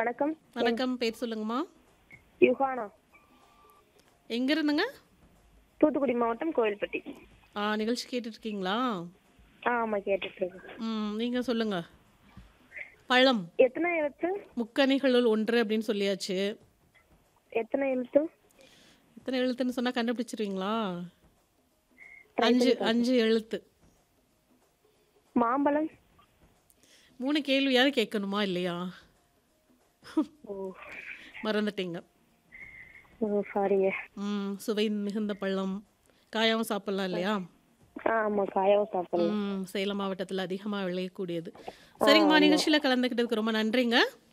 வணக்கம் வணக்கம் பேர் சொல்லுங்கம்மா யுகானா எங்க இருந்துங்க தூத்துக்குடி மாவட்டம் கோவில்பட்டி ஆ நிகழ்ச்சி கேட்டுட்டு இருக்கீங்களா ஆ ஆமா கேட்டுட்டு இருக்கேன் ம் நீங்க சொல்லுங்க பழம் எத்தனை எழுத்து முக்கணிகளுள் ஒன்று அப்படின்னு சொல்லியாச்சு எத்தனை எழுத்து எத்தனை எழுத்துன்னு சொன்னா கண்டுபிடிச்சிருவீங்களா அஞ்சு அஞ்சு எழுத்து மாம்பழம் மூணு கேள்வியாவது கேட்கணுமா இல்லையா ஓ மறந்துட்டீங்க ஓ சாரிங்க ம் சுவை மிகுந்த பழம் காயாம சாப்பிடலாம் இல்லையா ஆ ஆமா காயாவும் சாப்பிடலாம் ம் சேலம் மாவட்டத்தில் அதிகமாக விளையக்கூடியது சரிங்கம்மா நிகழ்ச்சியில் கலந்துக்கிட்டதுக்கு ரொம்ப நன்றிங்க